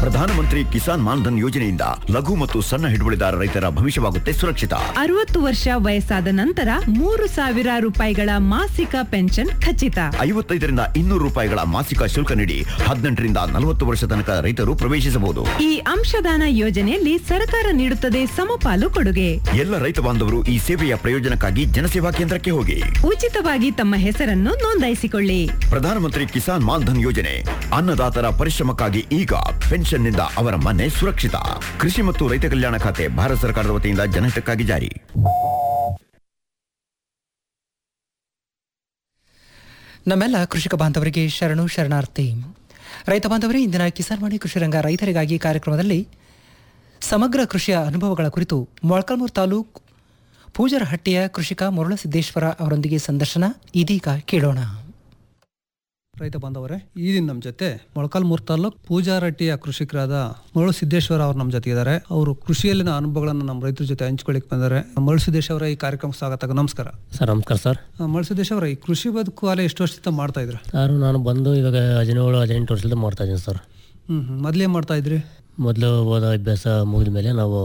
ಪ್ರಧಾನಮಂತ್ರಿ ಕಿಸಾನ್ ಮಾನ್ಧನ್ ಯೋಜನೆಯಿಂದ ಲಘು ಮತ್ತು ಸಣ್ಣ ಹಿಡುವಳಿದಾರ ರೈತರ ಭವಿಷ್ಯವಾಗುತ್ತೆ ಸುರಕ್ಷಿತ ಅರವತ್ತು ವರ್ಷ ವಯಸ್ಸಾದ ನಂತರ ಮೂರು ಸಾವಿರ ರೂಪಾಯಿಗಳ ಮಾಸಿಕ ಪೆನ್ಷನ್ ಖಚಿತ ಐವತ್ತೈದರಿಂದ ಇನ್ನೂರು ರೂಪಾಯಿಗಳ ಮಾಸಿಕ ಶುಲ್ಕ ನೀಡಿ ಹದಿನೆಂಟರಿಂದ ನಲವತ್ತು ವರ್ಷ ತನಕ ರೈತರು ಪ್ರವೇಶಿಸಬಹುದು ಈ ಅಂಶದಾನ ಯೋಜನೆಯಲ್ಲಿ ಸರ್ಕಾರ ನೀಡುತ್ತದೆ ಸಮಪಾಲು ಕೊಡುಗೆ ಎಲ್ಲ ರೈತ ಬಾಂಧವರು ಈ ಸೇವೆಯ ಪ್ರಯೋಜನಕ್ಕಾಗಿ ಜನಸೇವಾ ಕೇಂದ್ರಕ್ಕೆ ಹೋಗಿ ಉಚಿತವಾಗಿ ತಮ್ಮ ಹೆಸರನ್ನು ನೋಂದಾಯಿಸಿಕೊಳ್ಳಿ ಪ್ರಧಾನಮಂತ್ರಿ ಕಿಸಾನ್ ಮಾನ್ಧನ್ ಯೋಜನೆ ಅನ್ನದಾತರ ಪರಿಶ್ರಮಕ್ಕಾಗಿ ಈಗ ಪೆನ್ಷನ್ನಿಂದ ಅವರ ಮನೆ ಸುರಕ್ಷಿತ ಕೃಷಿ ಮತ್ತು ರೈತ ಕಲ್ಯಾಣ ಖಾತೆ ಭಾರತ ಸರ್ಕಾರದ ವತಿಯಿಂದ ಜನಹಿತಕ್ಕಾಗಿ ಜಾರಿ ನಮ್ಮೆಲ್ಲ ಕೃಷಿಕ ಬಾಂಧವರಿಗೆ ಶರಣು ಶರಣಾರ್ಥಿ ರೈತ ಬಾಂಧವರೇ ಇಂದಿನ ಕಿಸಾನ್ ವಾಣಿ ಕೃಷಿ ರಂಗ ರೈತರಿಗಾಗಿ ಕಾರ್ಯಕ್ರಮದಲ್ಲಿ ಸಮಗ್ರ ಕೃಷಿಯ ಅನುಭವಗಳ ಕುರಿತು ಮೊಳಕಾಲ್ಮೂರು ತಾಲೂಕು ಪೂಜರಹಟ್ಟಿಯ ಕೃಷಿಕ ಮುರುಳಸಿದ್ದೇಶ್ವರ ಅವರೊಂದಿಗೆ ಸಂದರ್ಶನ ಇದೀಗ ಕೇಳೋಣ ರೈತ ಬಾಂಧವರೇ ಈ ದಿನ ನಮ್ಮ ಜೊತೆ ಮೊಳಕಾಲ್ಮೂರು ತಾಲೂಕ್ ಪೂಜಾರಟ್ಟಿಯ ಕೃಷಿಕರಾದ ಮರಳು ಸಿದ್ದೇಶ್ವರ ಅವರು ನಮ್ಮ ಜೊತೆ ಇದ್ದಾರೆ ಅವರು ಕೃಷಿಯಲ್ಲಿನ ಅನುಭವಗಳನ್ನು ನಮ್ಮ ರೈತರ ಜೊತೆ ಹಂಚ್ಕೊಳ್ಳಿಕ್ ಬಂದರೆ ಮರಳು ಸಿದ್ದೇಶ್ ಅವರ ಈ ಕಾರ್ಯಕ್ರಮಕ್ಕೆ ಸ್ವಾಗತ ನಮಸ್ಕಾರ ಸರ್ ನಮಸ್ಕಾರ ಸರ್ ಆ, ಮರಳು ಸಿದ್ದೇಶ್ ಅವರ ಈ ಕೃಷಿ ಬದುಕು ಅಲೆ ಎಷ್ಟು ವರ್ಷದಿಂದ ಮಾಡ್ತಾ ಇದ್ರ ಸರ್ ನಾನು ಬಂದು ಇವಾಗ ಹದಿನೇಳು ಹದಿನೆಂಟು ವರ್ಷದಿಂದ ಮಾಡ್ತಾ ಇದ್ದೀನಿ ಸರ್ ಹ್ಮ್ ಹ್ಮ್ ಮೊದ್ಲೇನ್ ಮಾಡ್ತಾ ಇದ್ರಿ ಮೊದಲು ಓದೋ ಅಭ್ಯಾಸ ಮುಗಿದ ಮೇಲೆ ನಾವು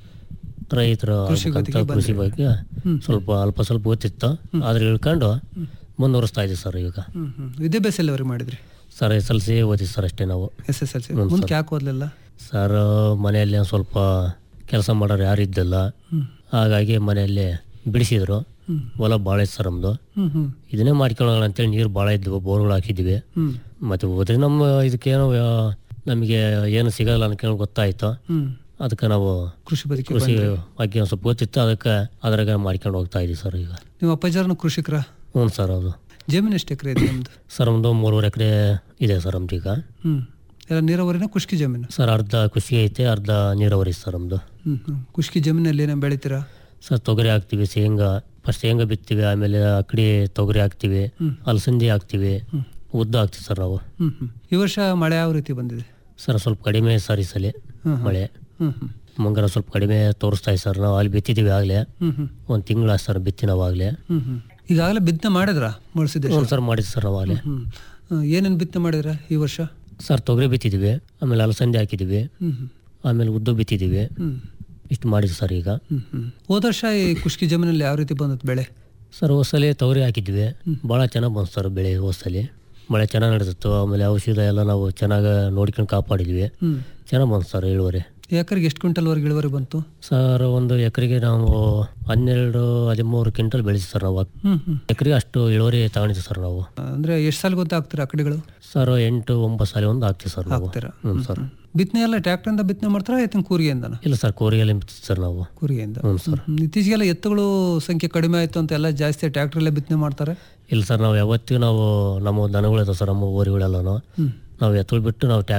ರೈತರು ಆಗ್ಬೇಕಂತ ಕೃಷಿ ಬಗ್ಗೆ ಸ್ವಲ್ಪ ಅಲ್ಪ ಸ್ವಲ್ಪ ಗೊತ್ತಿತ್ತು ಆದ್ರೆ ಇಳ್ಕೊಂಡು ಮುಂದುವರಿಸ್ತಾ ಇದ್ದೀವಿ ಸರ್ ಈಗ ಹ್ಮ್ ಹ್ಮ್ ವಿದ್ಯಾಭ್ಯಾಸ ಎಲ್ಲವರೆಗೆ ಮಾಡಿದ್ರಿ ಸರ್ ಎಸ್ ಎಲ್ ಸಿ ಓದಿದ್ದು ಸರ್ ಅಷ್ಟೇ ನಾವು ಎಸ್ ಎಸ್ ಎಲ್ ಸಿ ಮುಂದಕ್ಕೆ ಯಾಕೆ ಓದ್ಲಿಲ್ಲ ಸರ್ ಮನೆಯಲ್ಲಿ ಒಂದ್ ಸ್ವಲ್ಪ ಕೆಲಸ ಮಾಡೋರು ಯಾರು ಇದ್ದಿಲ್ಲ ಹಾಗಾಗಿ ಮನೆಯಲ್ಲಿ ಬಿಡಿಸಿದ್ರು ಹೊಲ ಭಾಳ ಇತ್ತು ಸರ್ ನಮ್ಮದು ಹ್ಮ್ ಹ್ಮ್ ಇದನ್ನೇ ಮಾಡ್ಕೊಳ್ಳೋಣ ಅಂತೇಳಿ ನೀರು ಭಾಳ ಇದ್ವು ಬೋರ್ಗಳು ಹಾಕಿದ್ವಿ ಹ್ಮ್ ಮತ್ತೆ ಹೋದ್ರೆ ನಮ್ಮ ಇದಕ್ಕೇನೋ ವ್ಯ- ನಮಗೆ ಏನು ಸಿಗಲ್ಲ ಅನ್ಕೊಂಡು ಗೊತ್ತಾಯ್ತು ಹ್ಮ್ ಅದಕ್ಕೆ ನಾವು ಕೃಷಿ ಬದುಕಿ ಕೃಷಿ ಬಗ್ಗೆ ಒಂದು ಸ್ವಲ್ಪ ಗೊತ್ತಿತ್ತು ಅದಕ್ಕೆ ಅದ್ರಾಗ ಮಾಡ್ಕೊಂಡು ಹೋಗ್ತಾ ಇದೀವಿ ಸರ್ ಈಗ ನೀವು ಅಪ್ಪಾಜಾರನ ಕೃಷಿಕರ ಹ್ಞೂ ಸರ್ ಹೌದು ಜಮೀನು ಎಷ್ಟು ಎಕರೆ ಇದೆ ನಿಮ್ದು ಸರ್ ಒಂದು ಮೂರುವರೆ ಎಕರೆ ಇದೆ ಸರ್ ನಮ್ದು ಈಗ ಹ್ಮ್ ಎಲ್ಲ ನೀರಾವರಿನ ಖುಷ್ಕಿ ಜಮೀನು ಸರ್ ಅರ್ಧ ಕೃಷಿ ಐತೆ ಅರ್ಧ ನೀರಾವರಿ ಸರ್ ನಮ್ಮದು ಹ್ಮ್ ಹ್ಮ್ ಖುಷ್ಕಿ ಜಮೀನಲ್ಲಿ ಏನೇನು ಬೆಳಿತೀರಾ ಸರ್ ತೊಗರಿ ಹಾಕ್ತಿವಿ ಶೇಂಗಾ ಫಸ್ಟ್ ಶೇಂಗಾ ಬಿತ್ತೀವಿ ಆಮೇಲೆ ಅಕ್ಕಡಿ ತೊಗರಿ ಹಾಕ್ತಿವಿ ಅಲಸಂದಿ ಹಾಕ್ತಿವಿ ಉದ್ದು ಹಾಕ್ತಿವಿ ಸರ್ ನಾವು ಹ್ಮ್ ಹ್ಮ್ ಈ ವರ್ಷ ಮಳೆ ಯಾವ ರೀತಿ ಬಂದಿದೆ ಸರ್ ಸ್ವಲ್ಪ ಕಡಿಮೆ ಸರ್ ಈ ಸಲ ಮಳೆ ಹ್ಮ್ ಹ್ಮ್ ಮುಂಗಾರ ಸ್ವಲ್ಪ ಕಡಿಮೆ ತೋರಿಸ್ತಾ ಇದೆ ಸರ್ ನಾವು ಅಲ್ಲಿ ಬಿತ್ತಿದ್ದೀವಿ ಆಗಲೇ ಹ್ಮ್ ಹ್ಮ್ ಒಂದು ತಿಂಗಳ ಸರ್ ಬಿತ್ತಿ ನಾವು ಆಗಲೇ ಹ್ಮ್ ಹ್ಮ್ ಈಗಾಗಲೇ ಬಿತ್ತನೆ ಮಾಡಿದ್ರ ಮುಳ್ಸಿದ್ದೆ ಹ್ಞೂ ಸರ್ ಮಾಡಿದ್ದು ಸರ್ ನಾವು ಆಗಲೇ ಹ್ಮ್ ಏನೇನು ಬಿತ್ತನೆ ಮಾಡಿದ್ರ ಈ ವರ್ಷ ಸರ್ ತೊಗರಿ ಬಿತ್ತಿದ್ದೀವಿ ಆಮೇಲೆ ಅಲಸಂದಿ ಹಾಕಿದ್ದೀವಿ ಹ್ಮ್ ಹ್ಮ್ ಆಮೇಲೆ ಉದ್ದು ಬಿತ್ತಿದ್ದೀವಿ ಹ್ಮ್ ಇಷ್ಟು ಮಾಡಿದ್ವಿ ಸರ್ ಈಗ ಹ್ಮ್ ಹ್ಮ್ ಹೋದ ವರ್ಷ ಈ ಖುಷ್ಕಿ ಜಮೀನಲ್ಲಿ ಯಾವ ರೀತಿ ಬಂದತ್ ಬೆಳೆ ಸರ್ ಹೋಸಲಿ ತೊಗರಿ ಹಾಕಿದ್ವಿ ಭಾಳ ಚೆನ್ನಾಗಿ ಬಂತು ಸರ್ ಬೆಳೆ ಹೋಸಲಿ ಮಳೆ ಚೆನ್ನಾಗಿ ನಡೆದಿತ್ತು ಆಮೇಲೆ ಔಷಧ ಎಲ್ಲ ನಾವು ಚೆನ್ನಾಗಿ ನೋಡ್ಕೊಂಡು ಕಾಪಾಡಿದ್ವಿ ಹ್ಮ್ ಚೆನ್ನಾಗಿ ಬಂತು ಸರ್ ಇಳುವರಿ ಎಕರೆಗೆ ಎಷ್ಟು ಕ್ವಿಂಟಲ್ವರೆಗೆ ಇಳುವರಿ ಬಂತು ಸರ್ ಒಂದು ಎಕರೆಗೆ ನಾವು ಹನ್ನೆರಡು ಹದಿಮೂರು ಕ್ವಿಂಟಲ್ ಬೆಳೆಸಿ ಸರ್ ನಾವು ಹ್ಮ್ ಹ್ಮ್ ಎಕರೆಗೆ ಅಷ್ಟು ಇಳುವರಿ ತಗೊಂಡಿದ್ವಿ ಸರ್ ನಾವು ಅಂದ್ರೆ ಎಷ್ಟು ಸಾಲ ಗೊತ್ತಾ ಹಾಕ್ತೀರಾ ಅಕಡಿಗಳು ಸರ್ ಎಂಟು ಒಂಬತ್ತು ಸಾಲ ಒಂದು ಹಾಕ್ತೀವಿ ಸರ್ ನಾವು ಹಾಕ್ತೀರಾ ಹ್ಞೂ ಸರ್ ಬಿತ್ತನೆ ಎಲ್ಲ ಟ್ರ್ಯಾಕ್ಟರಿಂದ ಬಿತ್ತನೆ ಮಾಡ್ತಾರಾ ಎತ್ತಿನ ಕೂರಿಗೆಯಿಂದನ ಇಲ್ಲ ಸರ್ ಕೋರಿಯಲ್ಲಿ ಬಿತ್ತಿದ್ದು ಸರ್ ನಾವು ಕೂರಿಗೆಯಿಂದ ಹ್ಞೂ ಸರ್ ಹ್ಮ್. ಇತ್ತೀಚೆಗೆಲ್ಲ ಎತ್ತುಗಳು ಸಂಖ್ಯೆ ಕಡಿಮೆ ಆಯ್ತು ಅಂತ ಎಲ್ಲ ಜಾಸ್ತಿ ಟ್ರ್ಯಾಕ್ಟರ್ಲ್ಲೇ ಬಿತ್ತನೆ ಮಾಡ್ತಾರೆ ಇಲ್ಲ ಸರ್ ನಾವು ಯಾವತ್ತಿಗೂ ನಾವು ನಮ್ಮ ದನಗಳಿದಾವೆ ಸರ್ ನಮ್ಮ ಊರುಗಳೆಲ್ಲನೂ ನಾವು ಎತ್ತುಗಳು ಬಿಟ್ಟು ನಾವು ಟ್ಯಾಕ್